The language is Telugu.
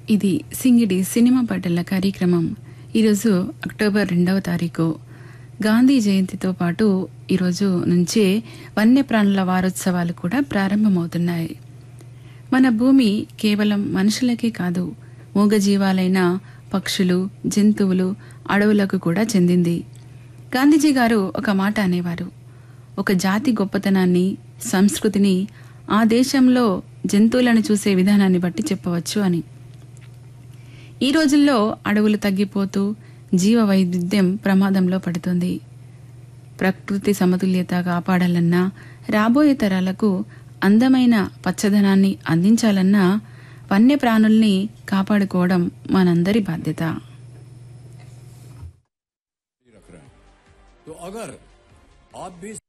ఇది సింగిడి సినిమా పాటల కార్యక్రమం ఈరోజు అక్టోబర్ రెండవ తారీఖు గాంధీ జయంతితో పాటు ఈరోజు నుంచే వన్యప్రాణుల వారోత్సవాలు కూడా ప్రారంభమవుతున్నాయి మన భూమి కేవలం మనుషులకే కాదు మూగజీవాలైన పక్షులు జంతువులు అడవులకు కూడా చెందింది గాంధీజీ గారు ఒక మాట అనేవారు ఒక జాతి గొప్పతనాన్ని సంస్కృతిని ఆ దేశంలో జంతువులను చూసే విధానాన్ని బట్టి చెప్పవచ్చు అని ఈ రోజుల్లో అడవులు తగ్గిపోతూ జీవ వైవిధ్యం ప్రమాదంలో పడుతుంది ప్రకృతి సమతుల్యత కాపాడాలన్నా రాబోయే తరాలకు అందమైన పచ్చదనాన్ని అందించాలన్నా వన్యప్రాణుల్ని కాపాడుకోవడం మనందరి బాధ్యత रख रहे हैं तो अगर आप भी